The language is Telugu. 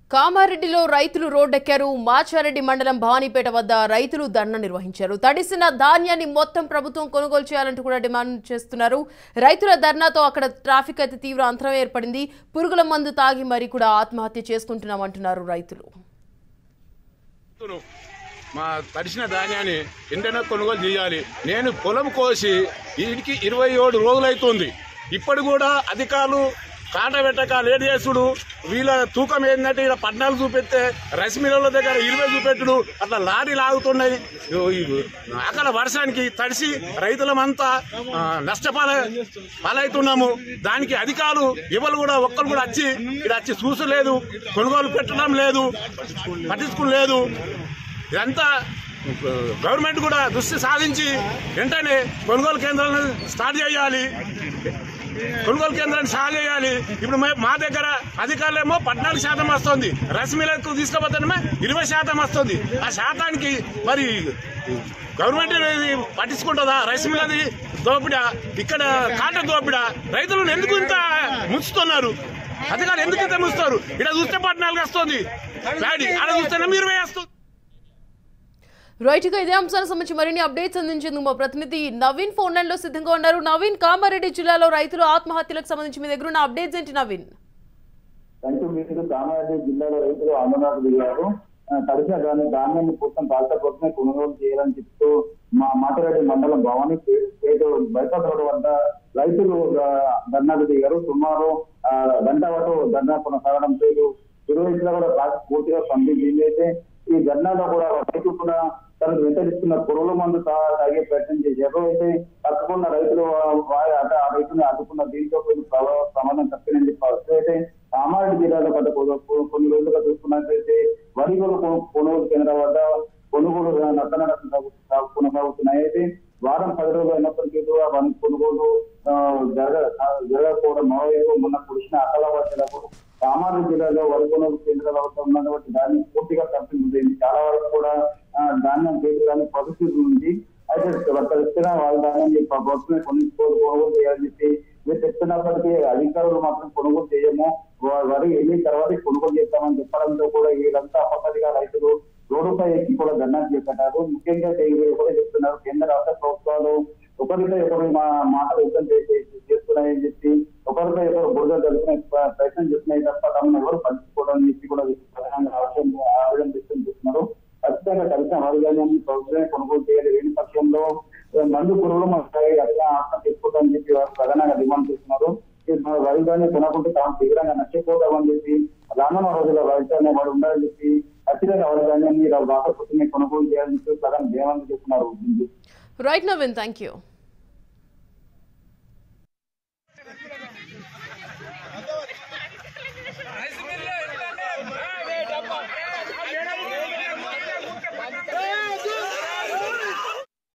కామారెడ్డిలో రైతులు రోడ్డెక్కారు మాచారెడ్డి మండలం భవానీపేట వద్ద రైతులు ధర్నా నిర్వహించారు తడిసిన ధాన్యాన్ని మొత్తం ప్రభుత్వం కొనుగోలు చేయాలంటూ కూడా డిమాండ్ చేస్తున్నారు రైతుల ధర్నాతో అక్కడ ట్రాఫిక్ అయితే తీవ్ర అంతరం ఏర్పడింది పురుగుల మందు తాగి మరీ కూడా ఆత్మహత్య చేసుకుంటున్నామంటున్నారు రైతులు రైతును మా తడిసిన ధాన్యాన్ని వెంటనే కొనుగోలు చేయాలి నేను పొలం కోసి వీటికి ఇరవై ఏడు రోజులైతుంది ఇప్పుడు కూడా అధికారులు కాంట పెట్టక లేట్ చేసుడు వీళ్ళ తూకం ఏంటంటే ఇక్కడ పద్నాలుగు చూపెడితే రైస్ మిల్లర్ల దగ్గర ఇరవై చూపెట్టుడు అట్లా లారీ లాగుతున్నాయి అక్కడ వర్షానికి తడిసి రైతులమంతా ఆ, నష్టపాల పాలవుతున్నాము దానికి అధికారులు ఎవరు కూడా ఒక్కరు కూడా వచ్చి ఇక్కడ వచ్చి చూసలేదు కొనుగోలు పెట్టడం లేదు పట్టించుకోలేదు ఇదంతా గవర్నమెంట్ కూడా దృష్టి సాధించి వెంటనే కొనుగోలు కేంద్రాలను స్టార్ట్ చేయాలి కొనుగోలు కేంద్రాన్ని స్టార్ట్ చేయాలి ఇప్పుడు మే- మా దగ్గర అధికారులేమో పద్నాలుగు శాతం వస్తుంది రస్మిలకు తీసుకుపోతేనేమో ఇరవై శాతం వస్తుంది ఆ శాతానికి మరి గవర్నమెంట్ అనేది పట్టించుకుంటుందా రైస్ మిల్లది దోపిడా ఇక్కడ కాటన్ దోపిడా రైతులను ఎందుకు ఇంత ముంచుతున్నారు అధికారులు ఎందుకు ఇంత ముంచుతారు ఇక్కడ చూస్తే పద్నాలుగు వస్తుంది ప్యాడీ ఆడ చూస్తేనేమో ఇరవై వస్తుంది రైట్ గా ఇదే అంశానికి సంబంధించి మరిన్ని అప్డేట్స్ అందించేందుకు మా ప్రతినిధి నవీన్ ఫోన్ లైన్ లో సిద్ధంగా ఉన్నారు నవీన్ కామారెడ్డి జిల్లాలో రైతుల ఆత్మహత్యలకు సంబంధించి మీ దగ్గర ఉన్న అప్డేట్స్ ఏంటి నవీన్ రైతు మీరు కామారెడ్డి జిల్లాలో రైతులు ఆందోళనకు దిగారు ఆ, తడిసిన దాని ధాన్యాన్ని పూర్తం కాస్త కోసమే కొనుగోలు చేయాలని చెప్తూ మా మాటరెడ్డి మండలం భవానీ పేట బైపాస్ రోడ్డు వద్ద రైతులు ఆ, ధర్నాకు దిగారు సుమారు ఆ, గంట పాటు ధర్నా కొనసాగడంతో ఇరు ఇరువైపులా కూడా ట్రాఫిక్ పూర్తిగా స్పందించింది అయితే ఈ ధర్నాలో కూడా రైతు కూడా తనకు వెంటరిస్తున్న పురుగుల మందు తా- తాగే ప్రయత్నం చేశారు అయితే తప్పకుండా రైతులు వారి అట ఆ రైతుని అడ్డుకున్న దీంతో కొన్ని ప్రవ- ప్రమాదం తప్పిందని చెప్పవచ్చు అయితే కామారెడ్డి జిల్లాలో గత కొ- కొ- కొన్ని రోజులుగా చూసుకున్నట్లయితే వరి కొనుగోలు కొనుగోలు కేంద్రం వద్ద కొనుగోలు నత్తనడక కొనసాగుతున్నాయి అయితే వారం పది రోజులు అయినప్పటికీ కూడా వరి కొనుగోలు ఆ, జరగ జరగకపోవడం మరోవైపు మొన్న కురిసిన అకాల వర్షాలకు కామారెడ్డి జిల్లాలో వరి కొనుగోలు కేంద్రాల వద్ద ఉన్నటువంటి దాన్ని పూర్తిగా తప్పింది చాలా వరకు కూడా ఆ, ధాన్యం చేతులని పరిస్థితి ఉంది అయితే గత ఇచ్చిన వాళ్ళ ధాన్యాన్ని ప్రభుత్వమే కొనుగోలు కొనుగోలు చేయాలని చెప్పి మీరు చెప్తున్నప్పటికీ అధికారులు మాత్రం కొనుగోలు చేయము వా- వరి వెళ్ళిన తర్వాత కొనుగోలు చేస్తామని చెప్పడంతో కూడా వీళ్ళంతా అపసరిగా రైతులు రోడ్డుపై ఎక్కి కూడా ధర్నా చేపట్టారు ముఖ్యంగా వీళ్ళు కూడా చెప్తున్నారు కేంద్ర రాష్ట్ర ప్రభుత్వాలు ఒకరిపై ఒకరు మా మాటలు యుద్ధం చేసి చేస్తున్నాయని చెప్పి ఒకరిపై ఒకరు బురద జరుపుకునే ప్ర- ప్రయత్నం చేస్తున్నాయి తప్ప తమను ఎవరు పంచుకోవడం చెప్పి కూడా ప్రధానంగా ఆవేదన ఆవేదన వ్యక్తం చేస్తున్నారు ఖచ్చితంగా కలిసిన వర్గాన్ని ప్రభుత్వమే కొనుగోలు చేయాలి లేని పక్షంలో ఏ, మందు పురుగులు మనకి అట్లా ఆత్మ తీసుకుంటామని చెప్పి వారు ప్రధానంగా డిమాండ్ చేస్తున్నారు ఈ మన వర్గాన్ని కొనకుంటే తాము తీవ్రంగా నష్టపోతామని చెప్పి రానున్న రోజుల్లో రైతాన్ని వాడు ఉండాలని చెప్పి ఖచ్చితంగా వర్గాన్ని రాష్ట్ర ప్రభుత్వమే కొనుగోలు చేయాలని చెప్పి ప్రధాని డిమాండ్ చేస్తున్నారు రైట్ నవీన్ థ్యాంక్ యూ